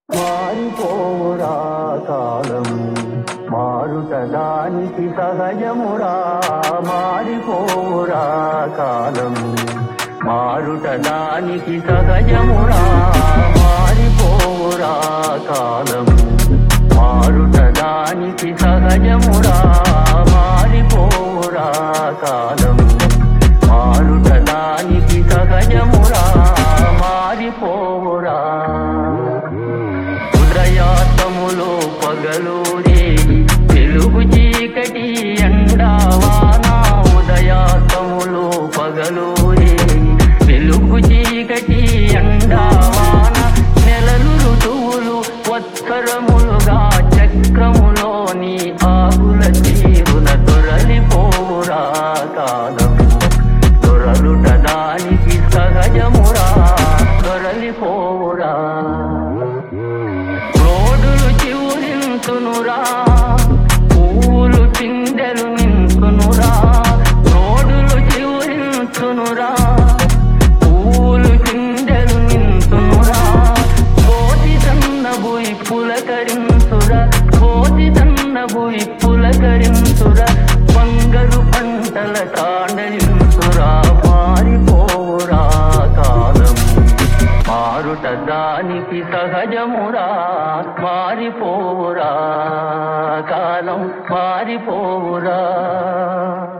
మారిపోరా కాలం మారుట దానికి సహజమురా మారిపోరా కాలం మారుట దానికి సహజమురా మారిపోరా కాలం మారుట దానికి సహజమురా మారిపోరా కాలం మారుట దానికి సహజమురా మారిపోరా ఉదయాస్తములో పగలూరే తెలుగు చీకటి ఎండావానా ఉదయాస్తములో పగలూరే తెలుగు చీకటి ఎండావాన నెలలు ఋతువులు వత్సరములుగా చక్రములోని ఆకుల తీరున దొరలిపోరా కాలం దొరలుట దానికి సహజమురా దొరలిపోరా రోడ్డులు చివురించునురా పువ్వులు పిందెలు నించునురా రోడ్డులు చివురించునురా పువ్వులు పిందెలు నించునురా కోతి తన్నబోయి పులకరించురా కోతి తన్నబోయి పులకరించురా బంగారు పంటల తాండలించురా మారిపోరా కాలం మారుట దానికి సహజమురా మారిపోరా కాలం మారిపోరా